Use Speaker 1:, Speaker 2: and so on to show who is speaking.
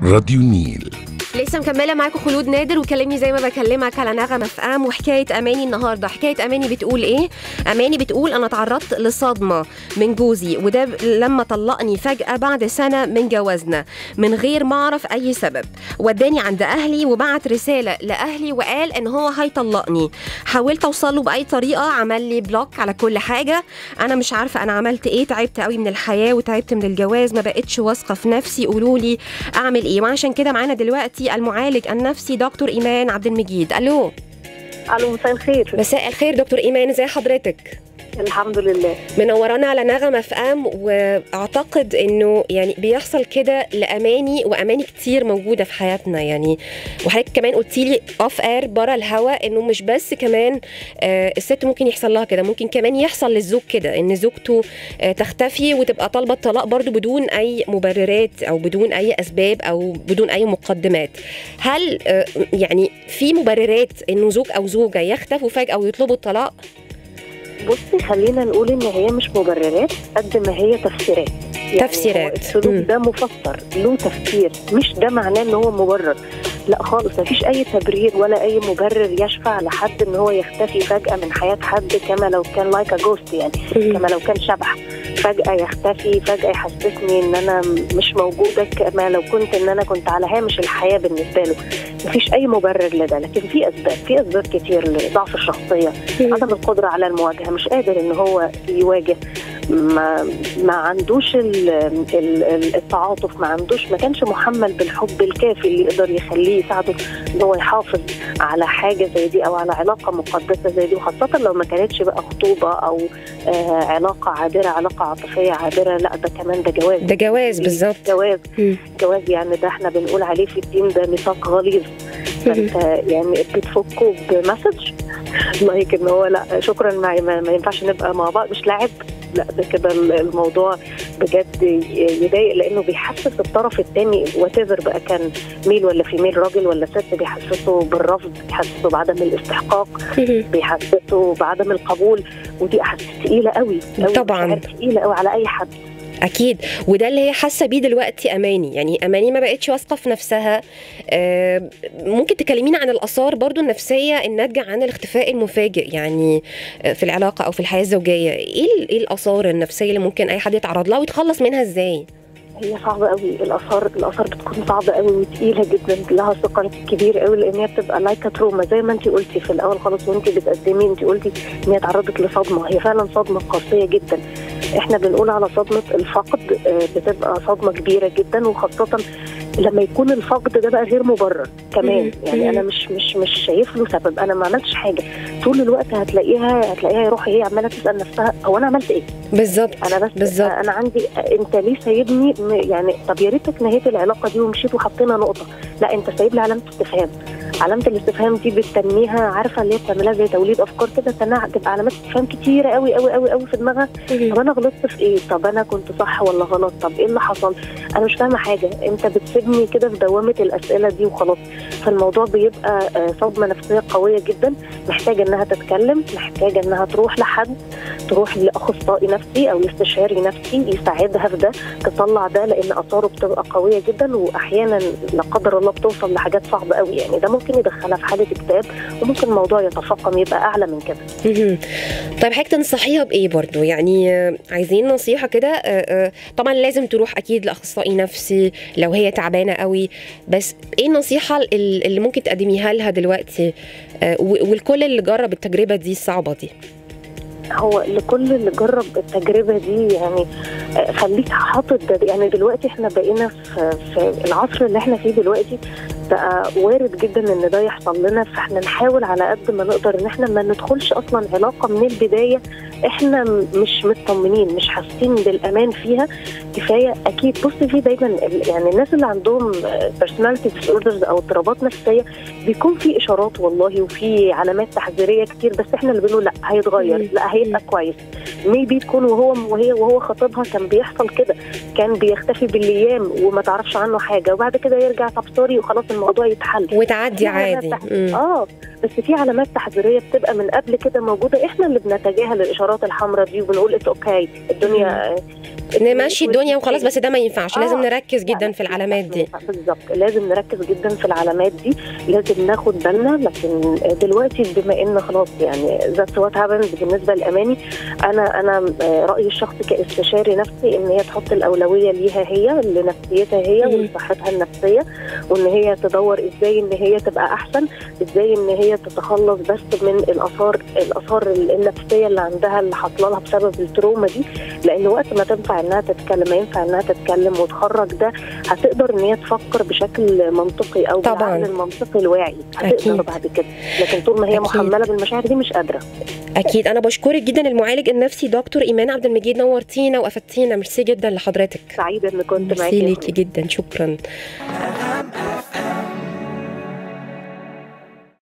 Speaker 1: راديو النيل
Speaker 2: لسه مكمله معاكم خلود نادر وكلمني زي ما بكلمك على نغمه في ام وحكايه اماني النهارده حكايه اماني بتقول ايه اماني بتقول انا تعرضت لصدمه من جوزي وده ب- لما طلقني فجاه بعد سنه من جوازنا من غير ما اعرف اي سبب وداني عند اهلي وبعت رساله لاهلي وقال ان هو هيطلقني حاولت اوصل له باي طريقه عمل لي بلوك على كل حاجه انا مش عارفه انا عملت ايه تعبت قوي من الحياه وتعبت من الجواز ما بقتش واثقه في نفسي قولوا لي اعمل ايه وعشان كده معانا دلوقتي المعالج النفسي دكتور ايمان عبد المجيد الو
Speaker 3: الو مساء الخير
Speaker 2: مساء الخير دكتور ايمان ازي حضرتك
Speaker 3: الحمد لله
Speaker 2: منورانا على نغمه في ام واعتقد انه يعني بيحصل كده لاماني واماني كتير موجوده في حياتنا يعني وحضرتك كمان قلتي لي اوف اير بره الهوا انه مش بس كمان آه الست ممكن يحصل لها كده ممكن كمان يحصل للزوج كده ان زوجته آه تختفي وتبقى طالبه الطلاق برضو بدون اي مبررات او بدون اي اسباب او بدون اي مقدمات هل آه يعني في مبررات انه زوج او زوجه يختفوا فجاه ويطلبوا الطلاق
Speaker 3: بصي خلينا نقول ان هي مش مبررات قد ما هي تفسيرات
Speaker 2: تفسيرات.
Speaker 3: هو السلوك
Speaker 2: مم.
Speaker 3: ده مفسر له تفسير مش ده معناه ان هو مبرر لا خالص مفيش اي تبرير ولا اي مبرر يشفع لحد ان هو يختفي فجاه من حياه حد كما لو كان لايك جوست يعني كما لو كان شبح فجأة يختفي فجأة يحسسني ان انا مش موجودة كما لو كنت ان انا كنت على هامش الحياة بالنسبة له مفيش اي مبرر لده لكن في اسباب في اسباب كتير لضعف الشخصية عدم القدرة على المواجهة مش قادر ان هو يواجه ما ما عندوش ال ال ال التعاطف ما عندوش ما كانش محمل بالحب الكافي اللي يقدر يخليه يساعده ان هو يحافظ على حاجه زي دي او على علاقه مقدسه زي دي وخاصه لو ما كانتش بقى خطوبه او آه علاقه عابره علاقه عاطفيه عابره لا ده كمان ده جواز
Speaker 2: ده جواز بالظبط
Speaker 3: جواز
Speaker 2: مم.
Speaker 3: جواز يعني ده احنا بنقول عليه في الدين ده ميثاق غليظ فانت يعني بتفكوا بمسج لايك ان هو لا شكرا ما, ما, ما ينفعش نبقى مع بعض مش لاعب لا ده كده الموضوع بجد يضايق لانه بيحسس الطرف الثاني وات بقى كان ميل ولا فيميل راجل ولا ست بيحسسه بالرفض بيحسسه بعدم الاستحقاق بيحسسه بعدم القبول ودي احاسيس تقيله قوي قوي
Speaker 2: طبعاً.
Speaker 3: مشاعر تقيله قوي على اي حد
Speaker 2: اكيد وده اللي هي حاسه بيه دلوقتي اماني يعني اماني ما بقتش واثقه في نفسها آه، ممكن تكلمينا عن الاثار برضو النفسيه الناتجه عن الاختفاء المفاجئ يعني آه، في العلاقه او في الحياه الزوجيه ايه ال- ايه الاثار النفسيه اللي ممكن اي حد يتعرض لها ويتخلص منها ازاي
Speaker 3: هي صعبة قوي الآثار الآثار بتكون صعبة قوي وتقيلة جدا لها ثقل كبير قوي لأن هي بتبقى لايكا تروما زي ما أنت قلتي في الأول خالص وأنت بتقدمي أنت قلتي إن هي تعرضت لصدمة هي فعلا صدمة قاسية جدا إحنا بنقول على صدمة الفقد آه، بتبقى صدمة كبيرة جدا وخاصة لما يكون الفقد ده بقى غير مبرر كمان
Speaker 2: مم.
Speaker 3: يعني انا مش مش مش شايف له سبب انا ما عملتش حاجه طول الوقت هتلاقيها هتلاقيها يا روحي هي عماله تسال نفسها هو انا عملت ايه
Speaker 2: بالظبط
Speaker 3: انا بس
Speaker 2: بالظبط
Speaker 3: انا عندي انت ليه سايبني م- يعني طب يا ريتك نهيت العلاقه دي ومشيت وحطينا نقطه لا انت سايب لي علامه استفهام علامه الاستفهام دي بتسميها عارفه اللي هي بتعملها زي توليد افكار كده تنع تبقى علامات استفهام كتيره قوي قوي قوي قوي في دماغها طب انا غلطت في ايه طب انا كنت صح ولا غلط طب ايه اللي حصل انا مش فاهمه حاجه انت بتسيبني كده في دوامه الاسئله دي وخلاص فالموضوع بيبقى آه، صدمه نفسيه قويه جدا محتاجه انها تتكلم محتاجه انها تروح لحد تروح لاخصائي نفسي او لاستشاري نفسي يساعدها في ده تطلع ده لان اثاره بتبقى قويه جدا واحيانا لا قدر الله بتوصل لحاجات صعبه قوي يعني ده ممكن يدخلها في حاله اكتئاب وممكن الموضوع يتفاقم يبقى اعلى من كده
Speaker 2: مهم. طيب حضرتك تنصحيها بايه برضو يعني آه، عايزين نصيحه كده آه، آه، طبعا لازم تروح اكيد لاخصائي نفسي لو هي تعبانه قوي بس ايه النصيحه ال- اللي ممكن تقدميها لها دلوقتي آه، و- والكل اللي جرب التجربه دي الصعبه دي
Speaker 3: هو لكل اللي جرب التجربه دي يعني آه، خليك حاطط ده يعني دلوقتي احنا بقينا في, في العصر اللي احنا فيه دلوقتي بقى وارد جدا ان ده يحصل لنا فاحنا نحاول على قد ما نقدر ان احنا ما ندخلش اصلا علاقه من البدايه احنا م- مش مطمنين مش حاسين بالامان فيها كفايه اكيد بص في دايما ال- يعني الناس اللي عندهم بيرسوناليتي ديسوردرز او اضطرابات نفسيه بيكون في اشارات والله وفي علامات تحذيريه كتير بس احنا اللي بنقول لا هيتغير
Speaker 2: مم.
Speaker 3: لا هيبقى كويس ميبي تكون وهو وهي وهو خطيبها كان بيحصل كده كان بيختفي بالايام وما تعرفش عنه حاجه وبعد كده يرجع طب سوري وخلاص الموضوع يتحل
Speaker 2: وتعدي
Speaker 3: في علامات
Speaker 2: عادي
Speaker 3: تحت-
Speaker 2: مم.
Speaker 3: اه بس في علامات تحذيريه بتبقى من قبل كده موجوده احنا اللي بنتجاهل الاشارات الحمراء دي وبنقول اتس اوكي الدنيا
Speaker 2: نمشي الدنيا وخلاص بس ده ما ينفعش لازم
Speaker 3: آه.
Speaker 2: نركز جدا في العلامات دي
Speaker 3: بالظبط لازم نركز جدا في العلامات دي لازم ناخد بالنا لكن دلوقتي بما ان خلاص يعني ذاتس وات هابنز بالنسبه لاماني انا انا رايي الشخصي كاستشاري نفسي ان هي تحط الاولويه ليها هي لنفسيتها هي
Speaker 2: مم.
Speaker 3: ولصحتها النفسيه وان هي تدور ازاي ان هي تبقى احسن ازاي ان هي تتخلص بس من الاثار الاثار النفسيه اللي عندها اللي حاصله لها بسبب التروما دي لان وقت ما تنفع انها تتكلم ما ينفع انها تتكلم وتخرج ده هتقدر ان هي تفكر بشكل منطقي او
Speaker 2: طبعاً.
Speaker 3: بالعقل المنطقي الواعي هتقدر
Speaker 2: أكيد.
Speaker 3: بعد كده لكن طول ما هي
Speaker 2: أكيد.
Speaker 3: محمله بالمشاعر دي مش قادره
Speaker 2: اكيد انا بشكرك جدا المعالج النفسي دكتور ايمان عبد المجيد نورتينا وافدتينا ميرسي جدا لحضرتك
Speaker 3: سعيده ان كنت
Speaker 2: ميرسي
Speaker 3: معاكي
Speaker 2: ليكي جدا شكرا